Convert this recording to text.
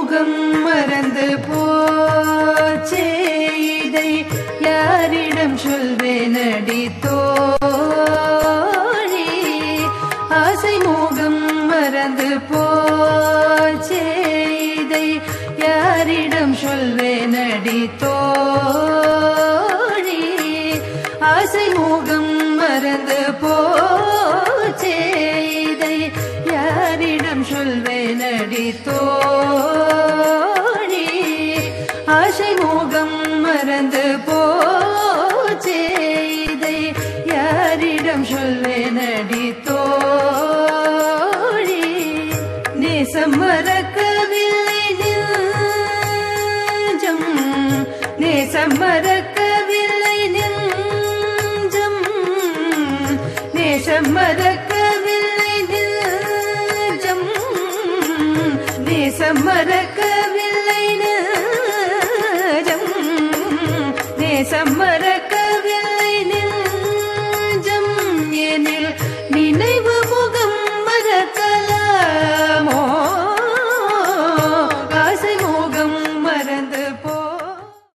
முகம் மறந்து போச்சே இதை யாரிடம் சொல்வேனடி தோழி ஆசை முகம் மறந்து போச்சே இதை யாரிடம் சொல்வேனடி தோழி ஆசை முகம் மறந்து போச்சே இதை யாரிடம் சொல்வேனடி தோழி ஆசை முகம் மறந்து போச்சே இதை யாரிடம் சொல்வேனடி தோழி நேசம் மறக்கவில்லை நெஞ்சம் நேசம் மறக்கவில்லை நெஞ்சம் நேசம் மறக்கவில்லை நெஞ்சம் நேசம் மறக்கவில்லை நெஞ்சம் நேசம் மறக்க